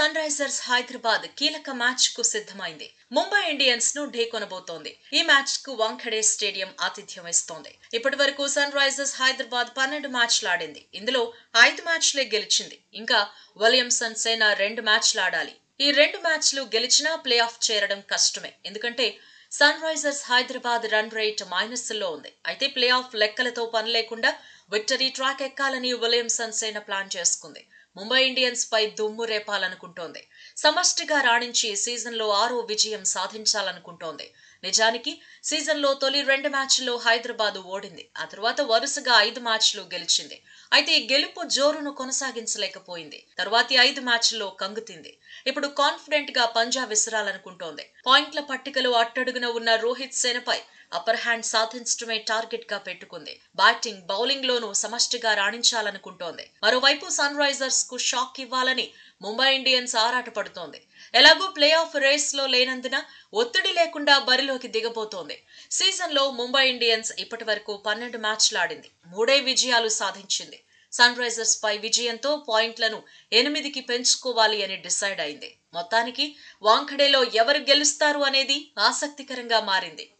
sun sunrisers Hyderabad కీలక match కు సిద్ధమైంది ముంబై ఇండియన్స్ ను ఢీకొనబోతోంది ఈ మ్యాచ్ కు వాంఖడే స్టేడియం ఆతిథ్యం ఇస్తోంది ఇప్పటి వరకు సన్ రైజర్స్ హైదరాబాద్ పన్నెండు మ్యాచ్లు ఆడింది ఇందులో ఐదు మ్యాచ్లే గెలిచింది ఇంకా విలియమ్సన్ సేన రెండు మ్యాచ్లు ఆడాలి ఈ రెండు మ్యాచ్లు గెలిచినా ప్లే ఆఫ్ చేరడం కష్టమే ఎందుకంటే sunrisers Hyderabad run rate minus లో ఉంది అయితే ప్లే ఆఫ్ లెక్కలతో పని లేకుండా విక్టరీ ట్రాక్ ఎక్కాలని విలియమ్సన్ సేన ప్లాన్ చేసుకుంది ముంబై ఇండియన్స్ పై దుమ్ము రేపాలనుకుంటోంది సమష్టిగా రాణించి సీజన్లో ఆరో విజయం సాధించాలనుకుంటోంది నిజానికి సీజన్లో తొలి రెండు మ్యాచ్ల్లో హైదరాబాద్ ఓడింది ఆ తర్వాత వరుసగా ఐదు మ్యాచ్లు గెలిచింది అయితే ఈ గెలుపు జోరును కొనసాగించలేకపోయింది తర్వాతి ఐదు మ్యాచ్ల్లో కంగుతింది ఇప్పుడు కాన్ఫిడెంట్ గా పంజా విసిరాలనుకుంటోంది పాయింట్ల పట్టికలో అట్టడుగున ఉన్న రోహిత్ సేనపై అప్పర్ హ్యాండ్ సాధించడమే టార్గెట్ గా పెట్టుకుంది బ్యాటింగ్ బౌలింగ్ లోనూ సమష్టిగా రాణించాలనుకుంటోంది మరోవైపు సన్ రైజర్స్ కు షాక్ ఇవ్వాలని ముంబై ఇండియన్స్ ఆరాటపడుతోంది ఎలాగో ప్లే ఆఫ్ రేస్ లో లేనందున ఒత్తిడి లేకుండా బరిలోకి దిగబోతోంది సీజన్ లో ముంబై ఇండియన్స్ ఇప్పటి వరకు పన్నెండు మ్యాచ్లు ఆడింది మూడే విజయాలు సాధించింది సన్ రైజర్స్ పై విజయంతో పాయింట్లను ఎనిమిదికి పెంచుకోవాలి అని డిసైడ్ అయింది మొత్తానికి వాంఖడేలో ఎవరు గెలుస్తారు అనేది ఆసక్తికరంగా మారింది